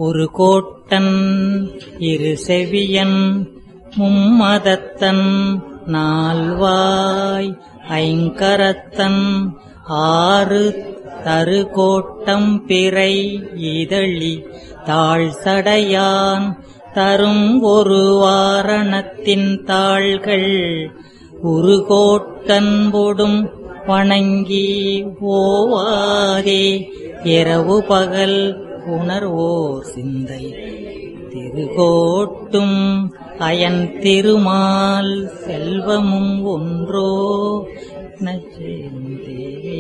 ஒரு கோட்டன் இரு செவியன் மும்மதத்தன் நால்வாய் ஐங்கரத்தன் ஆறு தரு கோட்டம் பிறை இதழி தாழ் சடையான் தரும் ஒரு வாரணத்தின் தாள்கள் உருகோட்டன்பொடும் வணங்கி ஓவாதே இரவு பகல் உணர்வோர் சிந்தை திருகோட்டும் அயன் திருமால் செல்வமும் ஒன்றோ நச்சேந்தேவே.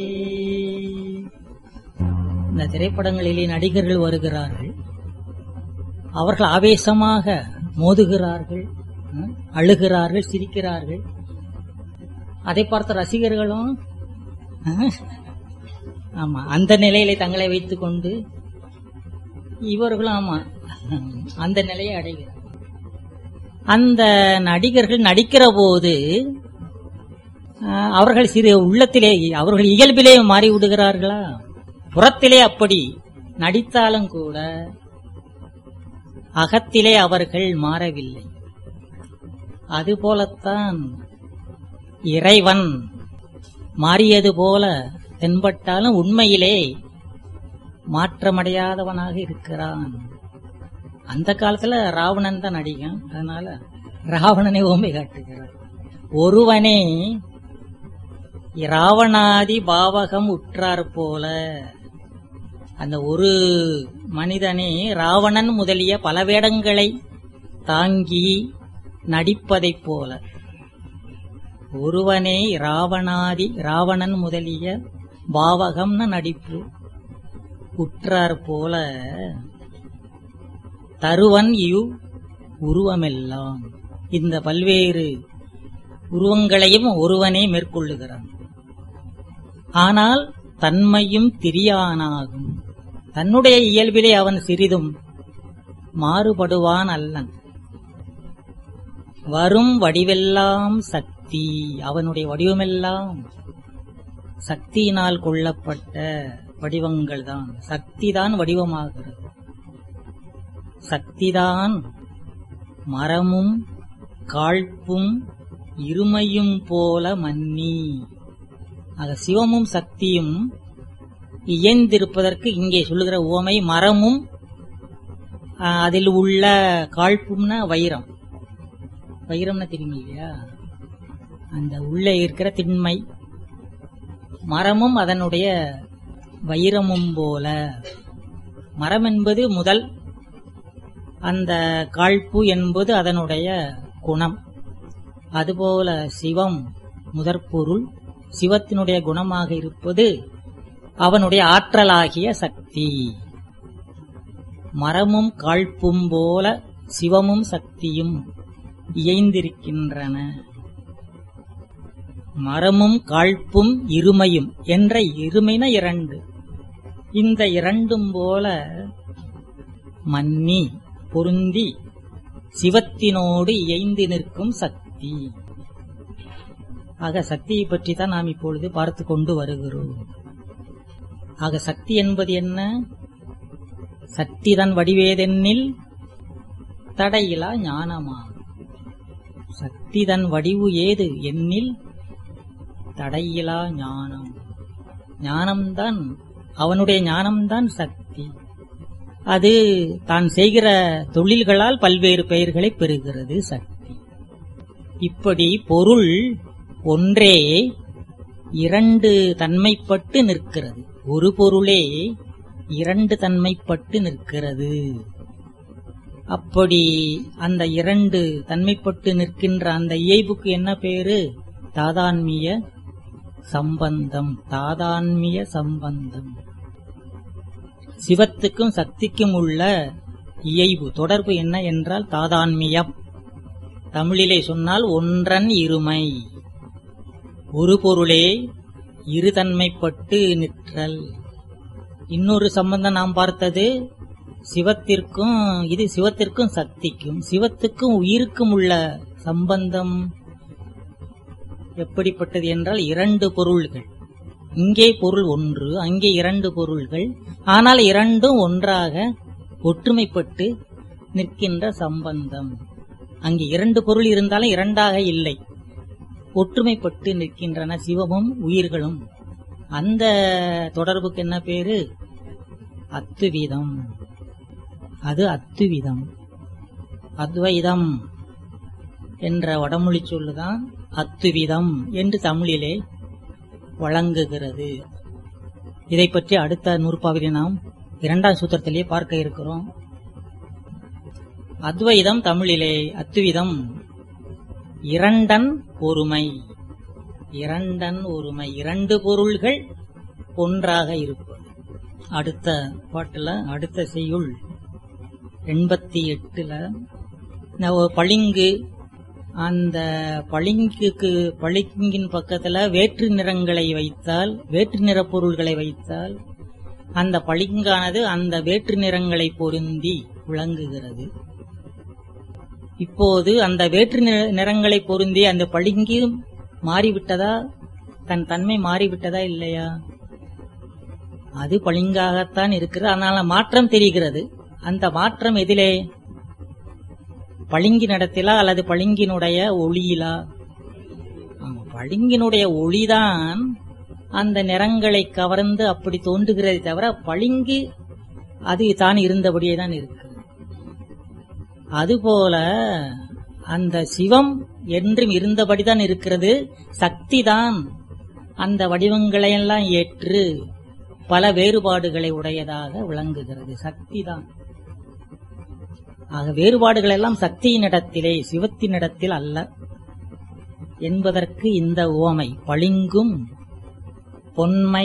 இந்த திரைப்படங்களிலே நடிகர்கள் வருகிறார்கள் அவர்கள் ஆவேசமாக மோதுகிறார்கள் ம், அழுகிறார்கள் சிரிக்கிறார்கள் அதை பார்த்த ரசிகர்களும் அஹ், ஆமா அந்த நிலையிலே தங்களை வைத்துக் கொண்டு இவர்களும் ஆமா அந்த நிலையை அடைகிறார் அந்த நடிகர்கள் நடிக்கிற போது அஹ், அவர்கள் சிறு உள்ளத்திலே அவர்கள் இயல்பிலே மாறி விடுகிறார்களா புறத்திலே அப்படி நடித்தாலும் கூட அகத்திலே அவர்கள் மாறவில்லை அதுபோலத்தான் இறைவன் மாறியது போல தென்பட்டாலும் உண்மையிலே மாற்றமடையாதவனாக இருக்கிறான் அந்த காலத்துல ராவணன் தான் நடிகன் அதனால ராவணனை ஓமை காட்டுகிறார் ஒருவனே ராவணாதி பாவகம் உற்றார் போல அந்த ஒரு மனிதனே ராவணன் முதலிய பல வேடங்களை தாங்கி நடிப்பதைப் போல ஒருவனே ராவணாதி ராவணன் முதலிய பாவகம்னு நடிப்பு உற்றார் போல தருவன் இவ் உருவமெல்லாம் இந்த பல்வேறு உருவங்களையும் ஒருவனே மேற்கொள்ளுகிறான் ஆனால் தன்மையும் திரியானாகும் தன்னுடைய இயல்பிலே அவன் சிறிதும் மாறுபடுவான் அல்லன் வரும் வடிவெல்லாம் சக்தி அவனுடைய வடிவமெல்லாம் சக்தியினால் கொள்ளப்பட்ட வடிவங்கள் தான் சக்திதான் வடிவமாகிறது சக்திதான் மரமும் காழ்ப்பும் இருமையும் போல மன்னி ஆக சிவமும் சக்தியும் இயந்திருப்பதற்கு இங்கே சொல்லுகிற உவமை மரமும் ஆ, அதில் உள்ள காழ்ப்பும்னா வைரம் வைரம்னா தெரியும் இல்லையா அந்த உள்ளே இருக்கிற திண்மை மரமும் அதனுடைய வைரமும் போல மரம் என்பது முதல் அந்த காழ்ப்பு என்பது அதனுடைய குணம் அதுபோல சிவம் முதற்பொருள் சிவத்தினுடைய குணமாக இருப்பது அவனுடைய ஆற்றலாகிய சக்தி மரமும் காழ்ப்பும் போல சிவமும் சக்தியும் இயைந்திருக்கின்றன மரமும் காழ்ப்பும் இருமையும் என்ற இருமைன இரண்டு இந்த இரண்டும் போல மன்னி பொருந்தி சிவத்தினோடு இயைந்து நிற்கும் சக்தி ஆக சக்தியை பற்றி தான் நாம் இப்பொழுது பார்த்து கொண்டு வருகிறோம் ஆக சக்தி என்பது என்ன சக்தி தன் வடிவேதென்னில் தடையிலா ஞானமா சக்தி தன் வடிவு ஏது எண்ணில் தடையிலா ஞானம் ஞானம்தான் அவனுடைய ஞானம்தான் சக்தி அது தான் செய்கிற தொழில்களால் பல்வேறு பெயர்களை பெறுகிறது சக்தி இப்படி பொருள் ஒன்றே இரண்டு தன்மைப்பட்டு நிற்கிறது ஒரு பொருளே இரண்டு தன்மைப்பட்டு நிற்கிறது அப்படி அந்த இரண்டு தன்மைப்பட்டு நிற்கின்ற அந்த இயைபுக்கு என்ன பேரு தாதான்மிய சம்பந்தம் தாதான்மிய சம்பந்தம் சிவத்துக்கும் சக்திக்கும் உள்ள இயைபு தொடர்பு என்ன என்றால் தாதான்மியம் தமிழிலே சொன்னால் ஒன்றன் இருமை ஒரு பொருளே இருதன்மைப்பட்டு நிற்றல் இன்னொரு சம்பந்தம் நாம் பார்த்தது சிவத்திற்கும் இது சிவத்திற்கும் சக்திக்கும் சிவத்துக்கும் உயிருக்கும் உள்ள சம்பந்தம் எப்படிப்பட்டது என்றால் இரண்டு பொருள்கள் இங்கே பொருள் ஒன்று அங்கே இரண்டு பொருள்கள் ஆனால் இரண்டும் ஒன்றாக ஒற்றுமைப்பட்டு நிற்கின்ற சம்பந்தம் அங்கு இரண்டு பொருள் இருந்தாலும் இரண்டாக இல்லை ஒற்றுமைப்பட்டு நிற்கின்றன சிவமும் உயிர்களும் அந்த தொடர்புக்கு என்ன பேரு அத்துவிதம் அது அத்துவிதம் அத்வைதம் என்ற வடமொழி சொல்லுதான் அத்துவிதம் என்று தமிழிலே வழங்குகிறது இதை பற்றி அடுத்த நூற்பாவிலே நாம் இரண்டாம் சூத்திரத்திலே பார்க்க இருக்கிறோம் அத்வைதம் தமிழிலே அத்துவிதம் இரண்டன் ஒருமை இரண்டன் ஒருமை இரண்டு பொருள்கள் ஒன்றாக இருப்பது அடுத்த பாட்டுல அடுத்த செய்யுள் எண்பத்தி எட்டுல நான் ஒரு பளிங்கு அந்த பளிங்குக்கு பளிங்கின் பக்கத்துல வேற்று நிறங்களை வைத்தால் வேற்று நிற பொருள்களை வைத்தால் அந்த பளிங்கானது அந்த வேற்று நிறங்களை பொருந்தி விளங்குகிறது இப்போது அந்த வேற்று நிற- நிறங்களை பொருந்தி அந்த பளிங்கு மாறிவிட்டதா தன் தன்மை மாறிவிட்டதா இல்லையா அது பளிங்காகத்தான் இருக்கிறது அதனால மாற்றம் தெரிகிறது அந்த மாற்றம் எதிலே பளிங்கினிடத்திலா அல்லது பளிங்கினுடைய ஒளியிலா ஆமா, பளிங்கினுடைய ஒளிதான் அந்த நிறங்களை கவர்ந்து அப்படி தோன்றுகிறதே தவிர பளிங்கு அது தான் இருந்தபடியே தான் இருக்கு அதுபோல அந்த சிவம் என்றும் இருந்தபடிதான் இருக்கிறது சக்தி தான் அந்த வடிவங்களை எல்லாம் ஏற்று பல வேறுபாடுகளை உடையதாக விளங்குகிறது சக்தி தான் ஆக வேறுபாடுகள் எல்லாம் சக்தியினிடத்திலே சிவத்தினிடத்தில் அல்ல என்பதற்கு இந்த ஓமை பளிங்கும் பொன்மை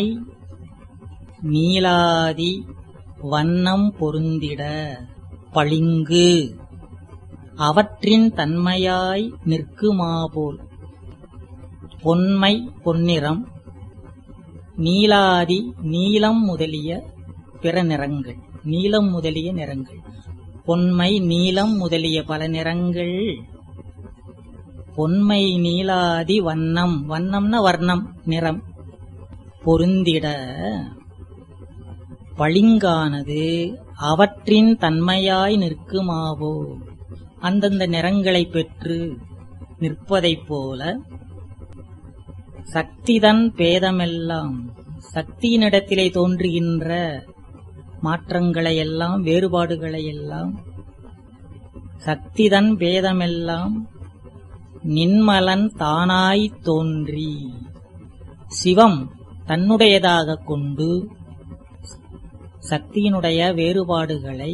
நீலாதி வண்ணம் பொருந்திட பளிங்கு அவற்றின் தன்மையாய் நிற்குமாபோல் பொன்மை பொன்னிறம் நீலாதி நீலம் முதலிய பிற நிறங்கள் நீலம் முதலிய நிறங்கள் பொன்மை நீலம் முதலிய பல நிறங்கள் பொன்மை நீலாதி வண்ணம் வண்ணம்னா வர்ணம் நிறம் பொருந்திட பளிங்கானது அவற்றின் தன்மையாய் நிற்குமாவோ அந்தந்த நிறங்களை பெற்று நிற்பதைப் போல சக்திதன் பேதமெல்லாம் சக்தியினிடத்திலே தோன்றுகின்ற மாற்றங்களை எல்லாம் வேறுபாடுகளை எல்லாம் சக்திதன் பேதமெல்லாம் நின்மலன் தானாய் தோன்றி சிவம் தன்னுடையதாக கொண்டு சக்தியினுடைய வேறுபாடுகளை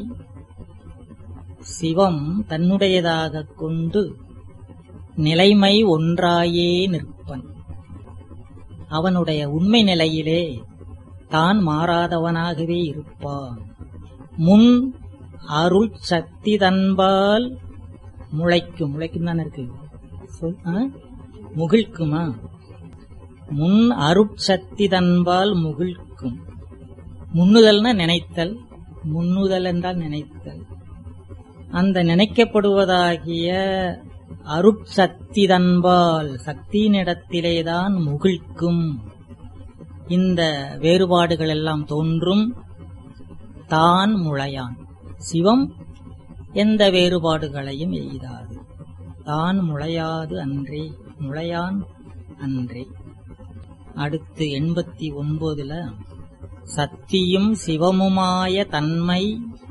சிவம் தன்னுடையதாக கொண்டு நிலைமை ஒன்றாயே நிற்பன் அவனுடைய உண்மை நிலையிலே தான் மாறாதவனாகவே இருப்பான் முன் அருள் சக்தி தன்பால் முளைக்கும் முளைக்கும் தானே இருக்கு சொல், ஆ? முகிழ்க்குமா முன் அருட்சக்தி தன்பால் முகிழ்க்கும் முன்னுதல்னா நினைத்தல் முன்னுதல் என்றால் நினைத்தல் அந்த நினைக்கப்படுவதாகிய அருட்சக்தி தன்பால் சக்தியினிடத்திலேதான் முகிழ்க்கும் இந்த வேறுபாடுகள் எல்லாம் தோன்றும் தான் முளையான் சிவம் எந்த வேறுபாடுகளையும் எய்தாது தான் முளையாது அன்றே முளையான் அன்றே அடுத்து எண்பத்தி ஒன்பதுல சத்தியும் சிவமுமாய தன்மை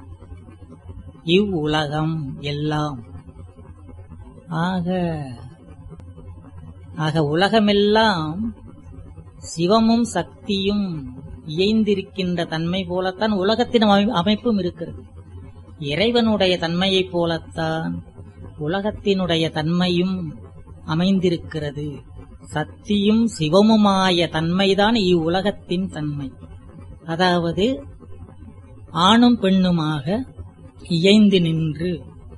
இவ்வுலகம் எல்லாம் ஆக ஆக உலகமெல்லாம் சிவமும் சக்தியும் இயைந்திருக்கின்ற தன்மை போலத்தான் உலகத்தின் அமை- அமைப்பும் இருக்கிறது இறைவனுடைய தன்மையைப் போலத்தான் உலகத்தினுடைய தன்மையும் அமைந்திருக்கிறது சக்தியும் சிவமுமாய தன்மைதான் இவ்வுலகத்தின் தன்மை அதாவது ஆணும் பெண்ணுமாக இயைந்து நின்று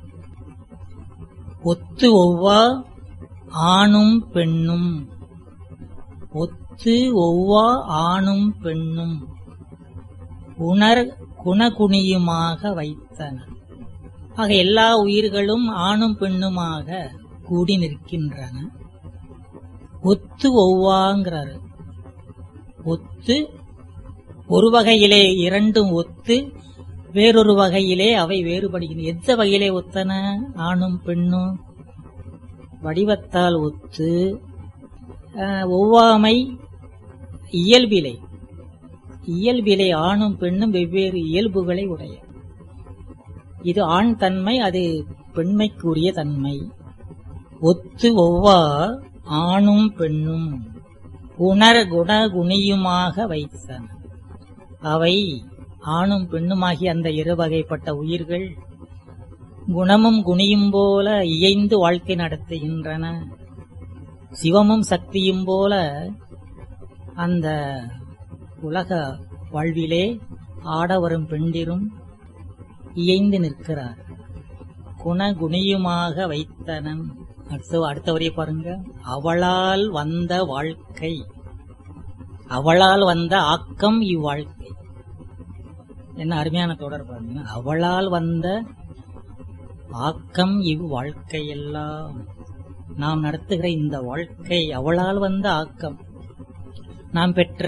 ஒத்து ஒவ்வா ஆணும் பெண்ணும் ஒத்து ஒவ்வா ஆணும் பெண்ணும் உணர் குணகுணியுமாக வைத்தனர் ஆக எல்லா உயிர்களும் ஆணும் பெண்ணுமாக கூடி நிற்கின்றன ஒத்து ஒவ்வாங்கிறாரு ஒத்து ஒரு வகையிலே இரண்டும் ஒத்து வேறொரு வகையிலே அவை வேறுபடுகின்றன எந்த வகையிலே ஒத்தன ஆணும் பெண்ணும் வடிவத்தால் ஒத்து அஹ், ஒவ்வாமை இயல்பிலை இயல்பிலை ஆணும் பெண்ணும் வெவ்வேறு இயல்புகளை உடைய இது ஆண் தன்மை அது பெண்மைக்குரிய தன்மை ஒத்து ஒவ்வா ஆணும் பெண்ணும் உணர் குண குணியுமாக வைத்தன அவை ஆணும் பெண்ணுமாகிய அந்த இரு வகைப்பட்ட உயிர்கள் குணமும் குணியும் போல இயைந்து வாழ்க்கை நடத்துகின்றன சிவமும் சக்தியும் போல அந்த உலக வாழ்விலே ஆடவரும் பெண்டிரும் இயைந்து நிற்கிறார் குணகுணியுமாக வைத்தனன் அடுத்த அடுத்த வரைய பாருங்க அவளால் வந்த வாழ்க்கை அவளால் வந்த ஆக்கம் இவ்வாழ்க்கை என்ன அருமையான தொடர் பாருங்க அவளால் வந்த ஆக்கம் இவ்வாழ்க்கையெல்லாம் நாம் நடத்துகிற இந்த வாழ்க்கை அவளால் வந்த ஆக்கம் நாம் பெற்ற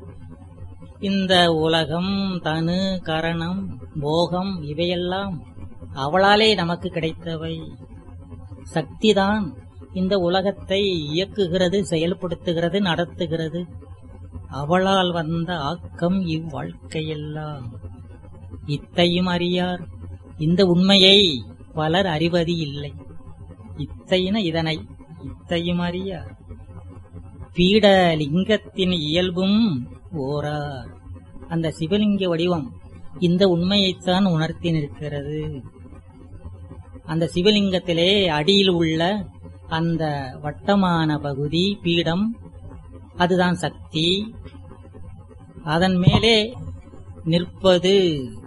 இந்த உலகம் தனு கரணம் போகம் இவையெல்லாம் அவளாலே நமக்கு கிடைத்தவை சக்திதான் இந்த உலகத்தை இயக்குகிறது செயல்படுத்துகிறது நடத்துகிறது அவளால் வந்த ஆக்கம் இவ்வாழ்க்கையெல்லாம் இத்தையும் அறியார் இந்த உண்மையை பலர் அறிவது இல்லை இத்தையின இதனை இத்தையும் அறியார் பீட லிங்கத்தின் இயல்பும் ஓரார் அந்த சிவலிங்க வடிவம் இந்த உண்மையைத்தான் உணர்த்தி நிற்கிறது அந்த சிவலிங்கத்திலே அடியில் உள்ள அந்த வட்டமான பகுதி பீடம் அதுதான் சக்தி அதன் மேலே நிற்பது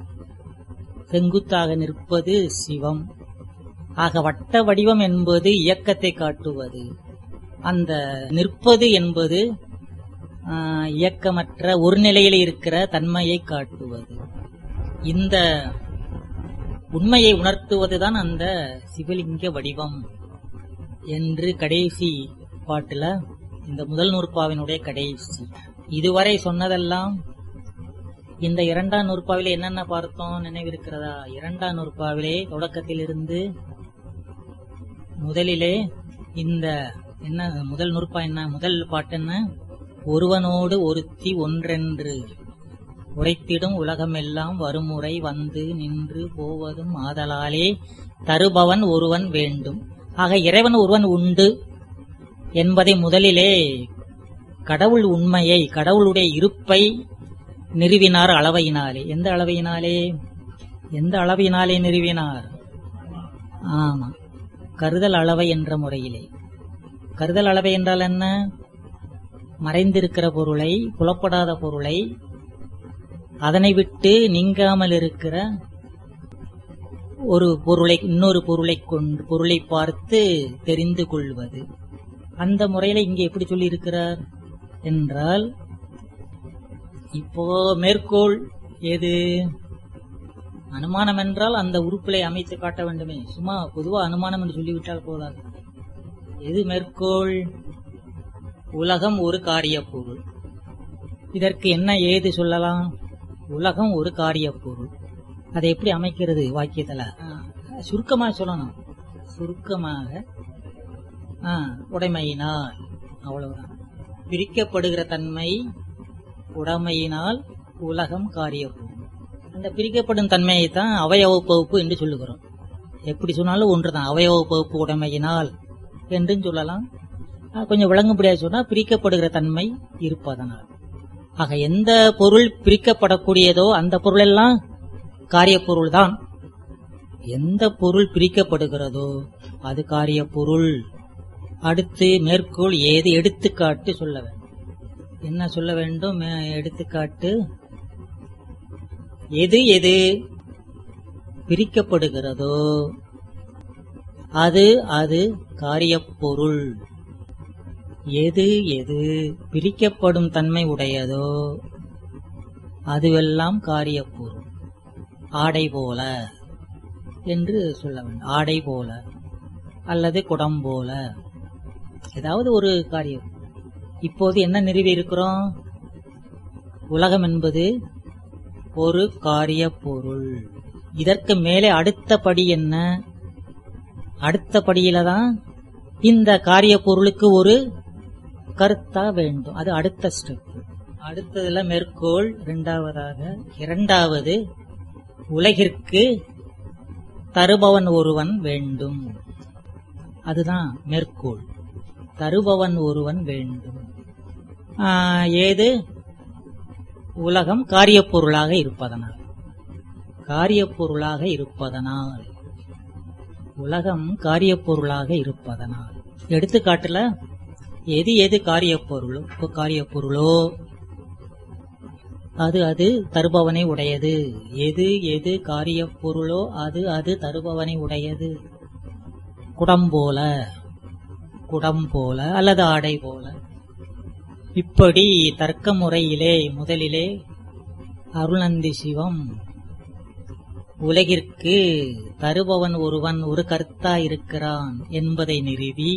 செங்குத்தாக நிற்பது சிவம் ஆக வட்ட வடிவம் என்பது இயக்கத்தை காட்டுவது அந்த நிற்பது என்பது ஆஹ், இயக்கமற்ற ஒரு நிலையில் இருக்கிற தன்மையை காட்டுவது இந்த உண்மையை உணர்த்துவதுதான் அந்த சிவலிங்க வடிவம் என்று கடைசி பாட்டுல இந்த முதல் நூற்பாவினுடைய கடைசி இதுவரை சொன்னதெல்லாம் இந்த இரண்டாம் நூற்பாவிலே என்னென்ன பார்த்தோம் நினைவிருக்கிறதா இரண்டாம் நூற்பாவிலே தொடக்கத்திலிருந்து முதலிலே இந்த என்ன முதல் நூற்பா என்ன முதல் பாட்டு என்ன ஒருவனோடு ஒருத்தி ஒன்றென்று உரைத்திடும் உலகமெல்லாம் வருமுறை வந்து நின்று போவதும் ஆதலாலே தருபவன் ஒருவன் வேண்டும் ஆக இறைவன் ஒருவன் உண்டு என்பதை முதலிலே கடவுள் உண்மையை கடவுளுடைய இருப்பை நிறுவினார் அளவையினாலே எந்த அளவையினாலே எந்த அளவையினாலே நிறுவினார் ஆமா கருதல் அளவை என்ற முறையிலே கருதல் அளவை என்றால் என்ன மறைந்திருக்கிற பொருளை புலப்படாத பொருளை அதனை விட்டு நீங்காமல் இருக்கிற ஒரு பொருளை இன்னொரு பொருளை கொண்டு பொருளை பார்த்து தெரிந்து கொள்வது அந்த முறையில இங்கே எப்படி சொல்லி இருக்கிறார் என்றால் இப்போ மேற்கோள் எது அனுமானம் என்றால் அந்த உறுப்பிலை அமைத்து காட்ட வேண்டுமே சும்மா பொதுவா அனுமானம் என்று சொல்லிவிட்டால் போதாது எது மேற்கோள் உலகம் ஒரு காரிய பொருள் இதற்கு என்ன ஏது சொல்லலாம் உலகம் ஒரு காரிய பொருள் அதை எப்படி அமைக்கிறது வாக்கியத்துல ஆ, சுருக்கமா சொல்லணும் சுருக்கமாக ஆ, உடைமையினால் அவ்வளவுதான் பிரிக்கப்படுகிற தன்மை உடைமையினால் உலகம் காரிய பொருள் அந்த பிரிக்கப்படும் தன்மையை தான் அவயவ பகுப்பு என்று சொல்லுகிறோம் எப்படி சொன்னாலும் ஒன்றுதான் அவயவ பகுப்பு உடைமையினால் என்றும் சொல்லலாம் ஆ, கொஞ்சம் விளங்கும்படியாக சொன்னா பிரிக்கப்படுகிற தன்மை இருப்பதனால் ஆக எந்த பொருள் பிரிக்கப்படக்கூடியதோ அந்த பொருள் எல்லாம் காரிய பொருள் தான் எந்த பொருள் பிரிக்கப்படுகிறதோ அது காரிய பொருள் அடுத்து மேற்கோள் ஏது எடுத்துக்காட்டு சொல்ல வேண்டும் என்ன சொல்ல வேண்டும் மே- எடுத்துக்காட்டு எது எது பிரிக்கப்படுகிறதோ அது அது காரியப் பொருள் எது எது பிரிக்கப்படும் தன்மை உடையதோ அதுவெல்லாம் காரியப் பொருள் ஆடை போல என்று சொல்ல வேண்டும் ஆடை போல அல்லது குடம் போல ஏதாவது ஒரு காரியம் இப்போது என்ன நிறுவி இருக்கிறோம் உலகம் என்பது ஒரு காரிய பொருள் இதற்கு மேலே அடுத்த படி என்ன அடுத்த படியில தான் இந்த காரிய பொருளுக்கு ஒரு கருத்தா வேண்டும் அது அடுத்த ஸ்டெப் அடுத்ததுல மேற்கோள் இரண்டாவதாக இரண்டாவது உலகிற்கு தருபவன் ஒருவன் வேண்டும் அதுதான் மேற்கோள் தருபவன் ஒருவன் வேண்டும் ஆ, ஏது உலகம் காரியப் பொருளாக இருப்பதனால் காரியப் பொருளாக இருப்பதனால் உலகம் காரியப் பொருளாக இருப்பதனால் எடுத்துக்காட்டுல எது எது காரியப் பொருளோ காரியப் பொருளோ அது அது தருபவனை உடையது எது எது காரியப் பொருளோ அது அது தருபவனை உடையது குடம் போல குடம் போல அல்லது ஆடை போல இப்படி தர்க்க முறையிலே முதலிலே அருளந்தி சிவம் உலகிற்கு தருபவன் ஒருவன் ஒரு கர்த்தா இருக்கிறான் என்பதை நிறுவி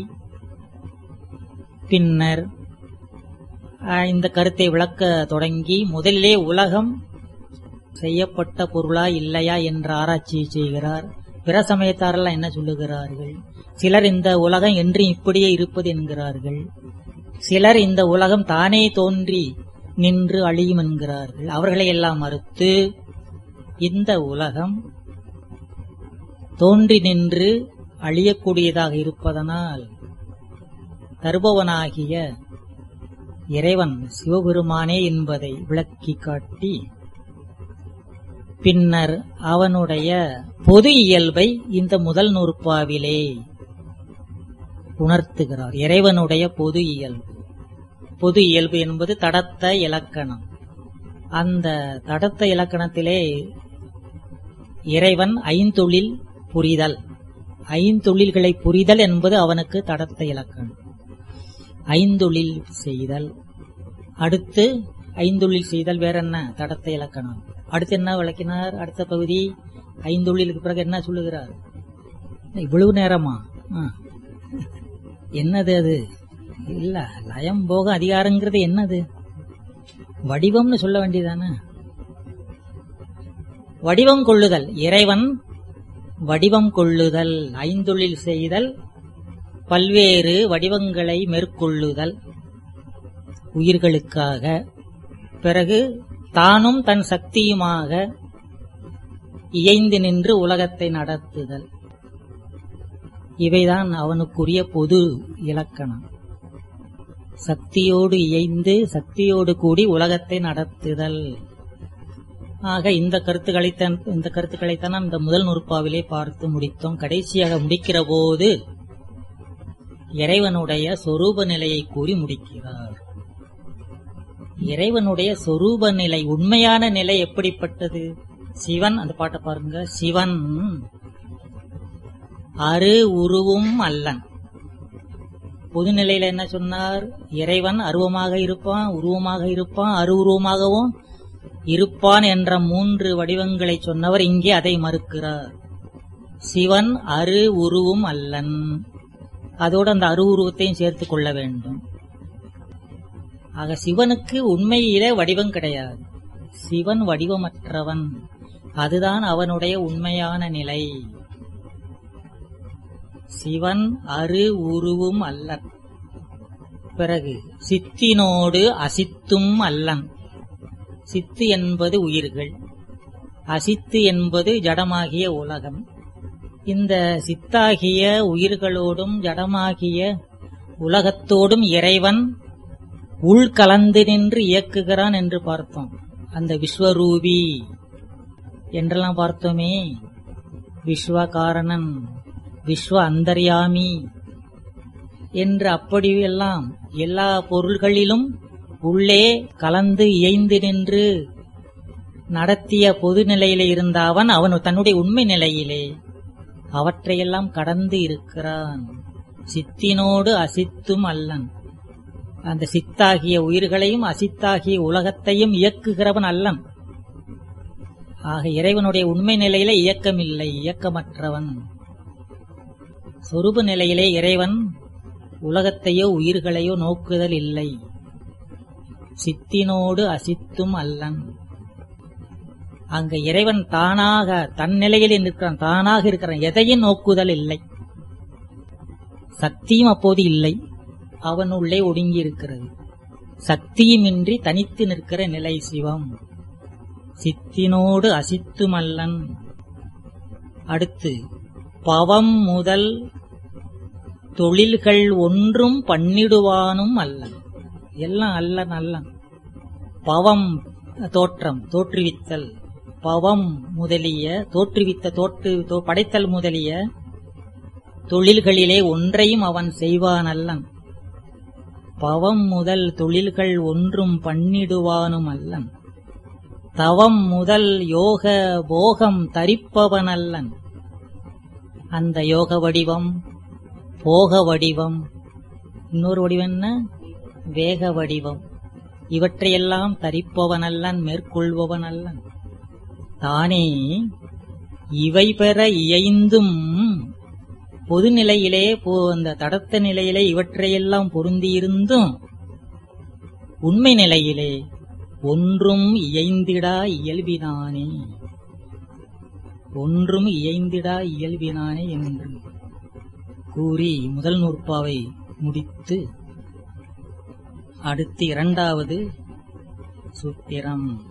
பின்னர் ஆஹ், இந்த கருத்தை விளக்க தொடங்கி முதலிலே உலகம் செய்யப்பட்ட பொருளா இல்லையா என்ற ஆராய்ச்சியை செய்கிறார் பிற சமயத்தாரெல்லாம் என்ன சொல்லுகிறார்கள் சிலர் இந்த உலகம் என்று இப்படியே இருப்பது என்கிறார்கள் சிலர் இந்த உலகம் தானே தோன்றி நின்று அழியும் என்கிறார்கள் அவர்களை எல்லாம் மறுத்து இந்த உலகம் தோன்றி நின்று அழியக்கூடியதாக இருப்பதனால் தருபவனாகிய இறைவன் சிவபெருமானே என்பதை விளக்கி காட்டி பின்னர் அவனுடைய பொது இயல்பை இந்த முதல் நூற்பாவிலே உணர்த்துகிறார் இறைவனுடைய பொது இயல்பு பொது இயல்பு என்பது தடத்த இலக்கணம் அந்த தடத்த இலக்கணத்திலே இறைவன் ஐந்தொழில் புரிதல் ஐந்தொழில்களை புரிதல் என்பது அவனுக்கு தடத்த இலக்கணம் ஐந்தொழில் செய்தல் அடுத்து ஐந்தொழில் செய்தல் வேற என்ன தடத்த இலக்கணம் அடுத்து என்ன விளக்கினார் அடுத்த பகுதி ஐந்தொழிலுக்கு பிறகு என்ன சொல்லுகிறார் இவ்வளவு நேரமா ஆ. என்னது அது இல்ல லயம் போக அதிகாரங்கிறது என்னது வடிவம்னு சொல்ல வேண்டியதானே வடிவம் கொள்ளுதல் இறைவன் வடிவம் கொள்ளுதல் ஐந்தொழில் செய்தல் பல்வேறு வடிவங்களை மேற்கொள்ளுதல் உயிர்களுக்காக பிறகு தானும் தன் சக்தியுமாக இயைந்து நின்று உலகத்தை நடத்துதல் இவைதான் அவனுக்குரிய பொது இலக்கணம் சக்தியோடு இயைந்து சக்தியோடு கூடி உலகத்தை நடத்துதல் ஆக இந்த கருத்துக்களைத்தான் இந்த கருத்துக்களைத்தான் நாம் இந்த முதல் நூற்பாவிலே பார்த்து முடித்தோம் கடைசியாக முடிக்கிற போது இறைவனுடைய சொரூப நிலையை கூறி முடிக்கிறார் இறைவனுடைய சொரூப நிலை உண்மையான நிலை எப்படிப்பட்டது சிவன் அந்த பாட்டை பாருங்க சிவன் அரு உருவும் அல்லன் பொதுநிலையில என்ன சொன்னார் இறைவன் அருவமாக இருப்பான் உருவமாக இருப்பான் அரு உருவமாகவும் இருப்பான் என்ற மூன்று வடிவங்களை சொன்னவர் இங்கே அதை மறுக்கிறார் சிவன் அரு உருவும் அல்லன் அதோடு அந்த அரு உருவத்தையும் சேர்த்துக் கொள்ள வேண்டும் ஆக சிவனுக்கு உண்மையிலே வடிவம் கிடையாது சிவன் வடிவமற்றவன் அதுதான் அவனுடைய உண்மையான நிலை சிவன் அரு உருவும் அல்லன் பிறகு சித்தினோடு அசித்தும் அல்லன் சித்து என்பது உயிர்கள் அசித்து என்பது ஜடமாகிய உலகம் இந்த சித்தாகிய உயிர்களோடும் ஜடமாகிய உலகத்தோடும் இறைவன் உள்கலந்து நின்று இயக்குகிறான் என்று பார்த்தோம் அந்த விஸ்வரூபி என்றெல்லாம் பார்த்தோமே விஸ்வகாரணன் விஸ்வ அந்தர்யாமி என்று அப்படியெல்லாம் எல்லா பொருள்களிலும் உள்ளே கலந்து இயைந்து நின்று நடத்திய பொது நிலையிலே இருந்த அவன் அவன் தன்னுடைய உண்மை நிலையிலே அவற்றையெல்லாம் கடந்து இருக்கிறான் சித்தினோடு அசித்தும் அல்லன் அந்த சித்தாகிய உயிர்களையும் அசித்தாகிய உலகத்தையும் இயக்குகிறவன் அல்லன் ஆக இறைவனுடைய உண்மை நிலையிலே இயக்கமில்லை இயக்கமற்றவன் சொரூப நிலையிலே இறைவன் உலகத்தையோ உயிர்களையோ நோக்குதல் இல்லை சித்தினோடு அசித்தும் அல்லன் அங்க இறைவன் தானாக தன் நிலையில் இருக்கிறான் தானாக இருக்கிறான் எதையும் நோக்குதல் இல்லை சக்தியும் அப்போது இல்லை அவன் உள்ளே ஒடுங்கி இருக்கிறது சக்தியுமின்றி தனித்து நிற்கிற நிலை சிவம் சித்தினோடு அசித்துமல்லன் அடுத்து பவம் முதல் தொழில்கள் ஒன்றும் பண்ணிடுவானும் அல்லன் எல்லாம் அல்லன் அல்லன் பவம் தோற்றம் தோற்றுவித்தல் பவம் முதலிய தோற்றுவித்த தோற்று தோ- படைத்தல் முதலிய தொழில்களிலே ஒன்றையும் அவன் செய்வான் அல்லன் பவம் முதல் தொழில்கள் ஒன்றும் பண்ணிடுவானும் அல்லன் தவம் முதல் யோக போகம் தரிப்பவன் அல்லன் அந்த யோக வடிவம் போக வடிவம் இன்னொரு வடிவம் என்ன வேக வடிவம் இவற்றையெல்லாம் தரிப்பவன் அல்லன் மேற்கொள்பவன் அல்லன் தானே இவை பெற இயைந்தும் பொதுநிலையிலே போ- அந்த தடத்த நிலையிலே இவற்றையெல்லாம் பொருந்தியிருந்தும் உண்மை நிலையிலே ஒன்றும் இயைந்திடா இயல்பினானே ஒன்றும் இயைந்திடா இயல்பினானே என்று கூறி முதல் நூற்பாவை முடித்து அடுத்து இரண்டாவது சூத்திரம்